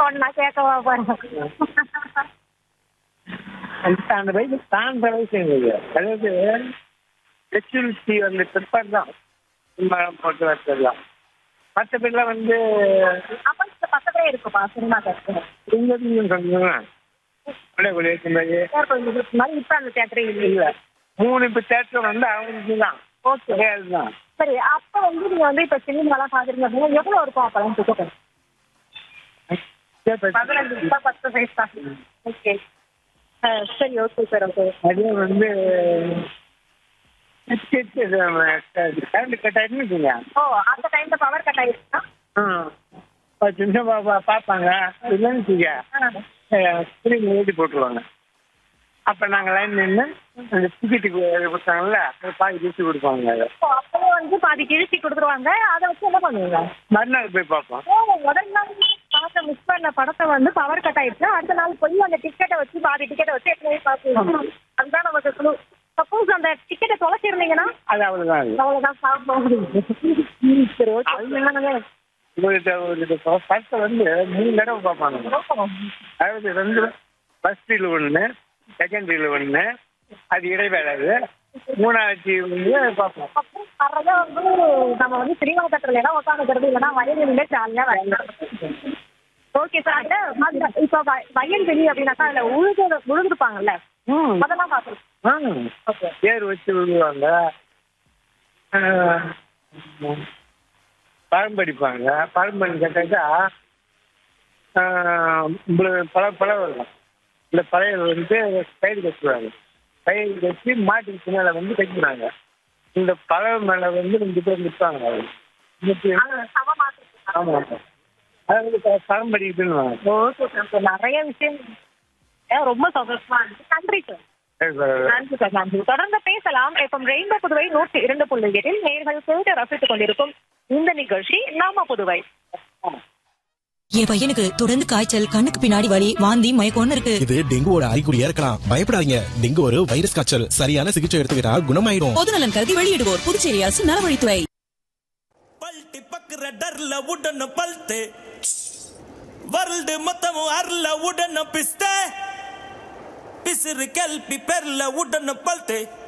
ஒண்ணு நான் கேட்கவா போறேன் அந்த அந்த வயசு தாண்ட வயசு எங்களுக்கு அதாவது மெச்சூரிட்டி வந்து பிற்பாடு தான் சினிமாலாம் போட்டு வரலாம் மற்றபடிலாம் வந்து அப்ப இந்த பக்கத்துலயே இருக்குப்பா சினிமா தேட்டர் இங்கே சொன்னீங்கன்னா அப்படியே ஒரு ஏற்றுமதி மாதிரி இப்ப அந்த தேட்டரே இல்லை இல்லை மூணு இப்போ தேட்டர் வந்து அவங்களுக்கு தான் ஓகே கிடையாது தான் சரி அப்ப வந்து நீங்க வந்து இப்ப சினிமாலாம் பாக்குறீங்க அப்படின்னா எவ்வளவு இருக்கும் அப்பெல்லாம் டிக்கெட் பதினஞ்சு ரூபாய் பத்து பைசா ஓகே சரி ஓகே சார் ஓகே அதே வந்து கரண்ட் கட் ஆகிட்டுன்னு வச்சுங்க ஓ அந்த டைம்ல பவர் கட் ஆயிருச்சுன்னா பத்து நிமிஷம் பா- பா- பார்ப்பாங்க இல்லைன்னு வச்சுக்க ஸ்க்ரீன் எழுதி போட்டுருவாங்க அப்போ நாங்கள் லைன் நின்று அந்த டிக்கெட்டுக்கு கொடுத்தாங்கல்ல அது பாதி பிரித்து கொடுப்பாங்க அதை ஓ, அப்பவே வந்து பாதி கிழிச்சி கொடுத்துருவாங்க அதை வச்சு என்ன பண்ணுவீங்க மறுநாள் போய் பார்ப்போம் ஓ முதல் நாள் பார்த்த மிஸ் பண்ண படத்தை வந்து பவர் கட் ஆயிடுச்சு அடுத்த நாள் போய் அந்த டிக்கெட்டை வச்சு பாதி டிக்கெட்டை வச்சு எப்படி பார்த்துருவோம் அதுதான் நமக்கு குழு சப்போஸ் அந்த டிக்கெட்டை தொலைச்சிருந்தீங்கன்னா அது அவ்வளோதான் அது அவ்வளவுதான் சாப்பிட முடியும் சரி ஓகே அது என்னங்க உங்களுக்கு ஒரு படத்தை வந்து மூணு தடவை பார்ப்பாங்க அதாவது ரெண்டு ஃபர்ஸ்ட் ரீல் ஒன்று செகண்ட் ரீல் ஒன்று அது இடைவேளை அது மூணாவது வந்து பார்ப்போம் அப்போ நிறைய வந்து நம்ம வந்து சினிமா தேட்டர்ல எல்லாம் உட்காந்துக்கிறது இல்லைன்னா வயல்வெளியில ஜாலியா விளையாடலாம் ஓகே சார் அதுல அந்த இப்ப வ- வயல்வெளி அப்படின்னாக்கா அதுல உழுது உழுதுருப்பாங்கல்ல ம் அதெல்லாம் பாக்குறோம் ஆ பேர் வச்சு விடுவாங்க பழம் படிப்பாங்க பழம் பண்ணி கேட்டாக்கா பல பழம் வரும் இந்த பழைய வந்து கயிறு கட்டுவாங்க கயிறு கட்டி மாட்டுக்கு பின்னால வந்து கட்டினாங்க இந்த பழம் மேலே வந்து ரெண்டு பேர் நிற்பாங்க நிறுத்தி ஆமாம் அதாவது பழம் படிக்குதுன்னு ஓகே சார் நிறைய விஷயம் ஏன் ரொம்ப சந்தோஷமா இருந்துச்சு நன்றி சார் நன்றி சார் நன்றி தொடர்ந்து பேசலாம் இப்போ ரெயின்போ புதுவை நூற்றி இரண்டு புள்ளி எட்டில் நேர்கள் கேட்டு ரசித்துக் கொண்டிருக்கும் இந்த நிகழ்ச்சி நாம புதுவை என் பையனுக்கு தொடர்ந்து காய்ச்சல் கண்ணுக்கு பின்னாடி வலி வாந்தி மயக்கம்னு இருக்கு இது டெங்குவோட அறிகுறியா இருக்கலாம் பயப்படாதீங்க டெங்கு ஒரு வைரஸ் காய்ச்சல் சரியான சிகிச்சை எடுத்துக்கிட்டா குணமாயிடும் பொதுநலன் கருதி வெளியிடுவோர் புதுச்சேரி அரசு நலவழித்துறை பல்ட்டி பக்குற டர்ல உடன பல்ட்டு வருல்டு மொத்தமும் அர்ல உடன பிஸ்த பிசிறு கல்பி பெர்ல உடன பல்ட்டு